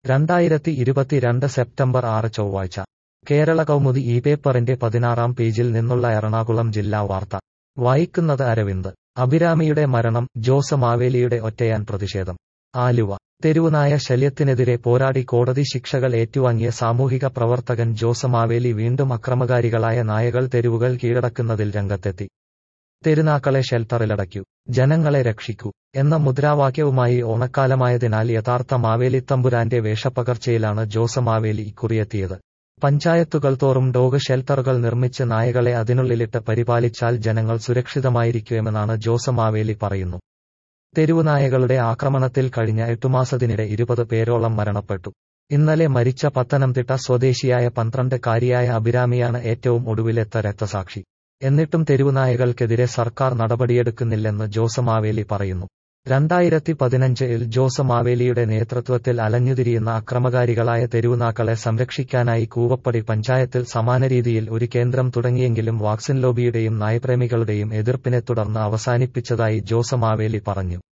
രണ്ടായിരത്തി ഇരുപത്തിരണ്ട് സെപ്റ്റംബർ ആറ് ചൊവ്വാഴ്ച കേരള കൗമുദി ഈ പേപ്പറിന്റെ പതിനാറാം പേജിൽ നിന്നുള്ള എറണാകുളം ജില്ലാ വാർത്ത വായിക്കുന്നത് അരവിന്ദ് അഭിരാമിയുടെ മരണം ജോസ് മാവേലിയുടെ ഒറ്റയാൻ പ്രതിഷേധം ആലുവ തെരുവുനായ ശല്യത്തിനെതിരെ പോരാടി കോടതി ശിക്ഷകൾ ഏറ്റുവാങ്ങിയ സാമൂഹിക പ്രവർത്തകൻ ജോസ് മാവേലി വീണ്ടും അക്രമകാരികളായ നായകൾ തെരുവുകൾ കീഴടക്കുന്നതിൽ രംഗത്തെത്തി തെരുനാക്കളെ ഷെൽട്ടറിലടയ്ക്കൂ ജനങ്ങളെ രക്ഷിക്കൂ എന്ന മുദ്രാവാക്യവുമായി ഓണക്കാലമായതിനാൽ യഥാർത്ഥ മാവേലിത്തമ്പുരാന്റെ വേഷപ്പകർച്ചയിലാണ് ജോസ് മാവേലി ഇക്കുറിയെത്തിയത് പഞ്ചായത്തുകൾ തോറും ഡോഗ് ഷെൽട്ടറുകൾ നിർമ്മിച്ച് നായകളെ അതിനുള്ളിലിട്ട് പരിപാലിച്ചാൽ ജനങ്ങൾ സുരക്ഷിതമായിരിക്കുമെന്നാണ് ജോസ് മാവേലി പറയുന്നു തെരുവുനായകളുടെ ആക്രമണത്തിൽ കഴിഞ്ഞ എട്ടുമാസത്തിനിടെ ഇരുപത് പേരോളം മരണപ്പെട്ടു ഇന്നലെ മരിച്ച പത്തനംതിട്ട സ്വദേശിയായ പന്ത്രണ്ട് കാരിയായ അഭിരാമിയാണ് ഏറ്റവും ഒടുവിലെത്ത രക്തസാക്ഷി എന്നിട്ടും തെരുവുനായകൾക്കെതിരെ സർക്കാർ നടപടിയെടുക്കുന്നില്ലെന്ന് ജോസ് മാവേലി പറയുന്നു രണ്ടായിരത്തി പതിനഞ്ചിൽ ജോസ് മാവേലിയുടെ നേതൃത്വത്തിൽ അലഞ്ഞുതിരിയുന്ന അക്രമകാരികളായ തെരുവുനാക്കളെ സംരക്ഷിക്കാനായി കൂവപ്പടി പഞ്ചായത്തിൽ സമാന രീതിയിൽ ഒരു കേന്ദ്രം തുടങ്ങിയെങ്കിലും വാക്സിൻ ലോബിയുടെയും നായപ്രേമികളുടെയും എതിർപ്പിനെ തുടർന്ന് അവസാനിപ്പിച്ചതായി ജോസ് മാവേലി പറഞ്ഞു